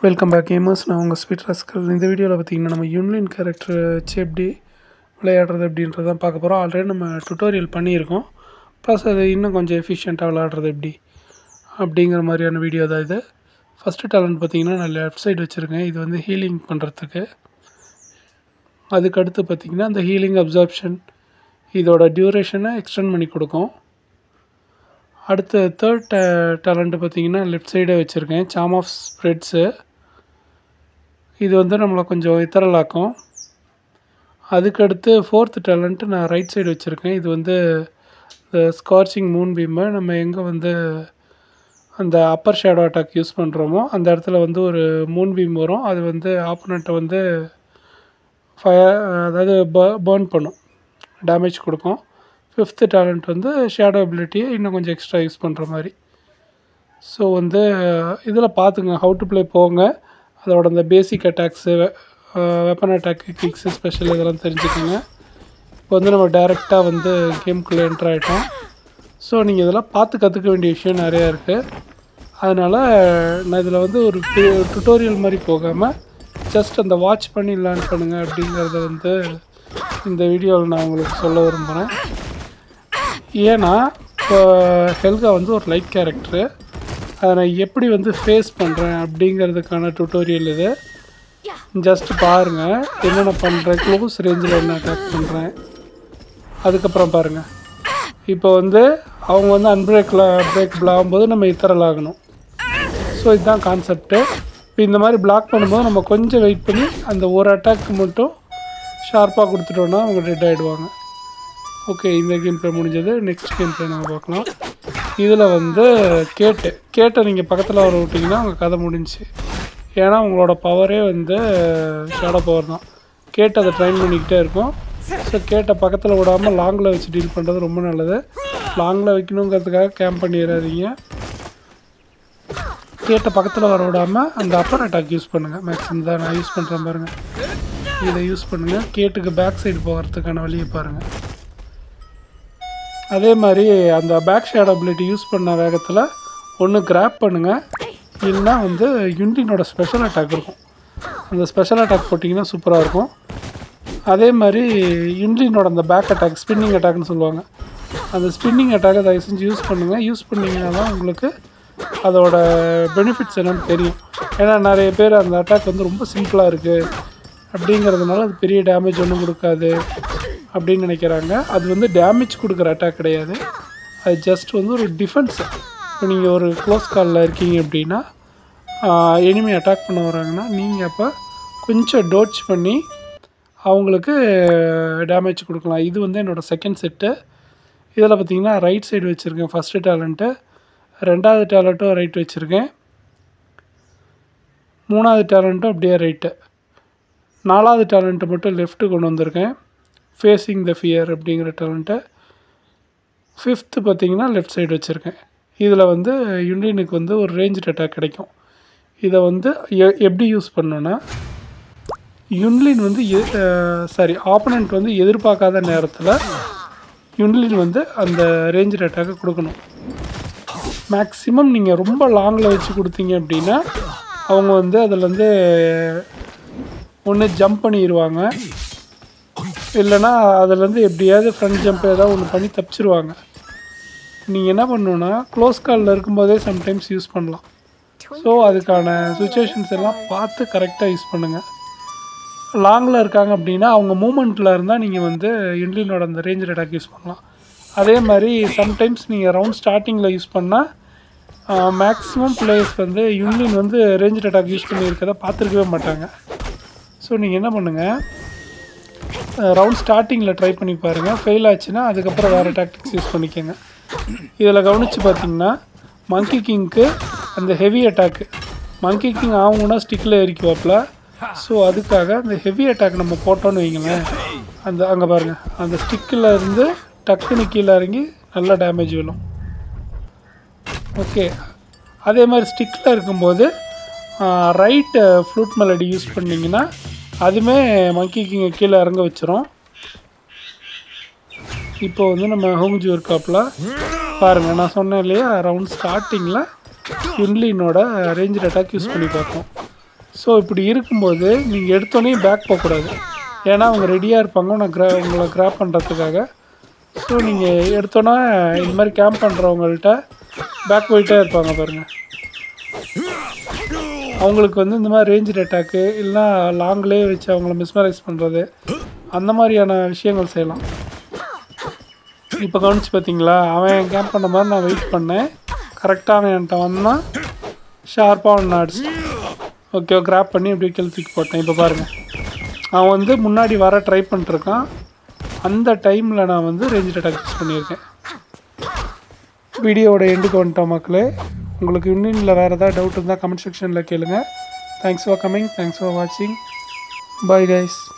welcome back gamers நான் உங்கள் sweet rascal இந்த வீடியோவில் பார்த்தீங்கன்னா நம்ம யூன்லின் கேரக்டர் வச்சு எப்படி விளையாடுறது அப்படின்றதான் பார்க்க போகிறோம் ஆல்ரெடி நம்ம டுட்டோரியல் பண்ணியிருக்கோம் ப்ளஸ் அது இன்னும் கொஞ்சம் எஃபிஷியண்ட்டாக விளையாடுறது எப்படி அப்படிங்கிற மாதிரியான வீடியோ தான் இது ஃபஸ்ட்டு டேலண்ட் பார்த்தீங்கன்னா நான் லெஃப்ட் சைடு வச்சுருக்கேன் இது வந்து ஹீலிங் பண்ணுறதுக்கு அதுக்கடுத்து பார்த்தீங்கன்னா அந்த ஹீலிங் அப்சார்ப்ஷன் இதோட டியூரேஷனை எக்ஸ்டெண்ட் பண்ணி கொடுக்கும் அடுத்த தேர்ட் டே டேலண்ட்டு பார்த்தீங்கன்னா லெஃப்ட் சைடே வச்சுருக்கேன் சாம் ஆஃப் ஸ்ப்ரெட்ஸு இது வந்து நம்மளை கொஞ்சம் இத்தரலாக்கும் அதுக்கடுத்து ஃபோர்த் டேலண்ட்டு நான் ரைட் சைடு வச்சுருக்கேன் இது வந்து ஸ்கார்ச்சிங் மூன் பீமை நம்ம எங்கே வந்து அந்த அப்பர் ஷேடோ அட்டாக் யூஸ் பண்ணுறோமோ அந்த இடத்துல வந்து ஒரு மூன் பீம் வரும் அது வந்து ஆப்போனண்ட்டை வந்து ஃபயர் அதாவது பேர்ன் பண்ணும் டேமேஜ் கொடுக்கும் ஃபிஃப்த்து டேலண்ட் வந்து ஷேடோ அபிலிட்டியை இன்னும் கொஞ்சம் எக்ஸ்ட்ரா யூஸ் பண்ணுற மாதிரி ஸோ வந்து இதில் பார்த்துங்க ஹவு டு ப்ளே போங்க அதோட அந்த basic attacks weapon attack kicks special இதெல்லாம் தெரிஞ்சுக்கோங்க இப்போ வந்து நம்ம டேரெக்டாக வந்து கேம்குள்ளே என்ட்ரு ஆகிட்டோம் ஸோ நீங்கள் இதெல்லாம் பார்த்து கற்றுக்க வேண்டிய விஷயம் நிறையா இருக்குது அதனால் நான் இதில் வந்து ஒரு டுட்டோரியல் மாதிரி போகாமல் ஜஸ்ட் அந்த வாட்ச் பண்ணி லேர்ன் பண்ணுங்கள் அப்படிங்கிறத வந்து இந்த வீடியோவில் நான் உங்களுக்கு சொல்ல விரும்புகிறேன் ஏன்னா இப்போ ஹெல்கா வந்து ஒரு லைட் கேரக்டரு அதை நான் எப்படி வந்து ஃபேஸ் பண்ணுறேன் அப்படிங்கிறதுக்கான டுட்டோரியல் இது ஜஸ்ட் பாருங்கள் என்னென்ன பண்ணுறேன் க்ளோஸ் ரேஞ்சில் என்ன அட்டாக் பண்ணுறேன் அதுக்கப்புறம் பாருங்கள் இப்போ வந்து அவங்க வந்து அன்பிரேக்கில் பிரேக்கபிள் ஆகும்போது நம்ம இத்தரல் ஆகணும் ஸோ இதுதான் கான்செப்ட்டு இப்போ இந்த மாதிரி பிளாக் பண்ணும்போது நம்ம கொஞ்சம் வெயிட் பண்ணி அந்த ஒரு அட்டாக் மட்டும் ஷார்ப்பாக கொடுத்துட்டோன்னா அவங்க டெட் ஆகிடுவாங்க ஓகே இந்த கேம் ப்ளே முடிஞ்சது நெக்ஸ்ட் கேம் ப்ளே நம்ம பார்க்கலாம் இதில் வந்து கேட்டு கேட்டை நீங்கள் பக்கத்தில் வர விட்டிங்கன்னா உங்கள் கதை முடிஞ்சு ஏன்னா உங்களோட பவரே வந்து ஷேடோ பவர் தான் கேட்டு அதை ட்ரைன் பண்ணிக்கிட்டே இருக்கும் ஸோ கேட்டை பக்கத்தில் விடாமல் லாங்கில் வச்சு டீல் பண்ணுறது ரொம்ப நல்லது லாங்கில் வைக்கணுங்கிறதுக்காக கேம்ப் பண்ணிடாதீங்க கேட்டை பக்கத்தில் வர விடாமல் அந்த அப்பர் அட்டாக் யூஸ் பண்ணுங்கள் மேக்ஸிமம் தான் நான் யூஸ் பண்ணுறேன் பாருங்கள் இதை யூஸ் பண்ணுங்கள் கேட்டுக்கு பேக் சைடு போகிறதுக்கான வழியை பாருங்கள் அதே மாதிரி அந்த பேக் ஷேட் அபிலிட்டி யூஸ் பண்ண வேகத்தில் ஒன்று கிராப் பண்ணுங்கள் இல்லைன்னா வந்து யுண்டினோட ஸ்பெஷல் அட்டாக் இருக்கும் அந்த ஸ்பெஷல் அட்டாக் போட்டிங்கன்னா சூப்பராக இருக்கும் அதே மாதிரி யுண்ட்லினோட அந்த பேக் அட்டாக் ஸ்பின்னிங் அட்டாக்னு சொல்லுவாங்க அந்த ஸ்பின்னிங் அட்டாக்கை தயவு செஞ்சு யூஸ் பண்ணுங்கள் யூஸ் பண்ணிங்கன்னா தான் உங்களுக்கு அதோட பெனிஃபிட்ஸ் என்னன்னு தெரியும் ஏன்னா நிறைய பேர் அந்த அட்டாக் வந்து ரொம்ப சிம்பிளாக இருக்குது அப்படிங்கிறதுனால அது பெரிய டேமேஜ் ஒன்றும் கொடுக்காது அப்படின்னு நினைக்கிறாங்க அது வந்து டேமேஜ் கொடுக்குற அட்டாக் கிடையாது அது ஜஸ்ட் வந்து ஒரு டிஃபென்ஸ் இப்போ நீங்கள் ஒரு க்ளோஸ் காலில் இருக்கீங்க அப்படின்னா எனிமி அட்டாக் பண்ண வராங்கன்னா நீங்கள் அப்போ கொஞ்சம் டோச் பண்ணி அவங்களுக்கு டேமேஜ் கொடுக்கலாம் இது வந்து என்னோடய செகண்ட் செட்டு இதில் பார்த்தீங்கன்னா ரைட் சைடு வச்சுருக்கேன் ஃபஸ்ட்டு டேலண்ட்டு ரெண்டாவது டேலண்ட்டும் ரைட் வச்சுருக்கேன் மூணாவது டேலண்ட்டும் அப்படியே ரைட்டு நாலாவது டேலண்ட்டை மட்டும் லெஃப்ட்டு கொண்டு வந்திருக்கேன் ஃபேஸிங் த ஃபியர் அப்படிங்கிற டேலண்ட்டை ஃபிஃப்த்து பார்த்தீங்கன்னா லெஃப்ட் சைடு வச்சுருக்கேன் இதில் வந்து யுண்டியனுக்கு வந்து ஒரு ரேஞ்ச் அட்டாக் கிடைக்கும் இதை வந்து எ எப்படி யூஸ் பண்ணோன்னா யுன்லின் வந்து சாரி ஆப்பனண்ட் வந்து எதிர்பார்க்காத நேரத்தில் யுன்லின் வந்து அந்த ரேஞ்ச் அட்டாக்கை கொடுக்கணும் மேக்ஸிமம் நீங்கள் ரொம்ப லாங்கில் வச்சு கொடுத்தீங்க அப்படின்னா அவங்க வந்து அதில் வந்து ஒன்று ஜம்ப் பண்ணிடுவாங்க இல்லைனா அதுலேருந்து எப்படியாவது ஃப்ரண்ட் ஜம்ப் ஏதாவது ஒன்று பண்ணி தப்பிச்சிருவாங்க நீங்கள் என்ன பண்ணணுன்னா க்ளோஸ் காலில் இருக்கும்போதே சம்டைம்ஸ் யூஸ் பண்ணலாம் ஸோ அதுக்கான சுச்சுவேஷன்ஸ் எல்லாம் பார்த்து கரெக்டாக யூஸ் பண்ணுங்கள் லாங்கில் இருக்காங்க அப்படின்னா அவங்க மூமெண்ட்டில் இருந்தால் நீங்கள் வந்து இன்லினோட அந்த ரேஞ்ச் அட்டாக் யூஸ் பண்ணலாம் அதே மாதிரி சம்டைம்ஸ் நீங்கள் ரவுண்ட் ஸ்டார்டிங்கில் யூஸ் பண்ணால் மேக்ஸிமம் பிளேயர்ஸ் வந்து யுன்லின் வந்து ரேஞ்ச் அட்டாக் யூஸ் பண்ணியிருக்கதை பார்த்துருக்கவே மாட்டாங்க ஸோ நீங்கள் என்ன பண்ணுங்கள் ரவுண்ட் ஸ்டார்டிங்கில் ட்ரை பண்ணி பாருங்கள் ஃபெயில் ஆச்சுன்னா அதுக்கப்புறம் வேறு டாக்டிக்ஸ் யூஸ் பண்ணிக்கோங்க இதில் கவனித்து பார்த்தீங்கன்னா மங்கி கிங்க்கு அந்த ஹெவி அட்டாக்கு மங்கி கிங் ஆகுங்கன்னா ஸ்டிக்கில் எரிக்குவாப்பில் ஸோ அதுக்காக அந்த ஹெவி அட்டாக் நம்ம போட்டோன்னு வைங்களேன் அந்த அங்கே பாருங்கள் அந்த ஸ்டிக்கில் இருந்து டக்குன்னு கீழே இறங்கி நல்லா டேமேஜ் விழும் ஓகே அதே மாதிரி ஸ்டிக்கில் இருக்கும்போது ரைட்டு ஃப்ளூட் மெலடி யூஸ் பண்ணிங்கன்னா அதுவுமே மங்கி கிங்கை கீழே இறங்க வச்சிரும் இப்போ வந்து நம்ம ஹோம்ஜி ஒர்க்காப்பில் பாருங்கள் நான் சொன்னேன் இல்லையா ரவுண்ட் ஸ்டார்டிங்கில் யுன்லினோட ரேஞ்ச் அட்டாக் யூஸ் பண்ணி பார்த்தோம் ஸோ இப்படி இருக்கும்போது நீங்கள் எடுத்தோடனே பேக் போகக்கூடாது ஏன்னா அவங்க ரெடியாக இருப்பாங்க நான் கிரா உங்களை கிராப் பண்ணுறதுக்காக ஸோ நீங்கள் எடுத்தோன்னா இந்த மாதிரி கேம்ப் பண்ணுறவங்கள்ட்ட பேக் போயிட்டே இருப்பாங்க பாருங்கள் அவங்களுக்கு வந்து இந்த மாதிரி ரேஞ்சு அட்டாக்கு இல்லைனா லாங்லேயே வச்சு அவங்கள மிஸ்மரைஸ் பண்ணுறது அந்த மாதிரியான விஷயங்கள் செய்யலாம் இப்போ கவனிச்சு பார்த்தீங்களா அவன் கேம்ப் பண்ண மாதிரி நான் வெயிட் பண்ணேன் கரெக்டாக அவன் என்கிட்ட வந்தான் ஷார்ப்பாக ஒன்று அடிச்சு ஓகே கிராப் பண்ணி அப்படியே கெழுத்துக்கு போட்டேன் இப்போ பாருங்கள் அவன் வந்து முன்னாடி வர ட்ரை பண்ணிட்டுருக்கான் அந்த டைமில் நான் வந்து ரேஞ்ச் அட்டாக் யூஸ் பண்ணியிருக்கேன் வீடியோவோட எண்டுக்கு வந்துட்டோம் மக்களே உங்களுக்கு இன்னும் இல்லை வேறு ஏதாவது டவுட் இருந்தால் கமெண்ட் செக்ஷனில் கேளுங்க thanks for coming thanks for வாட்சிங் பாய் கைஸ்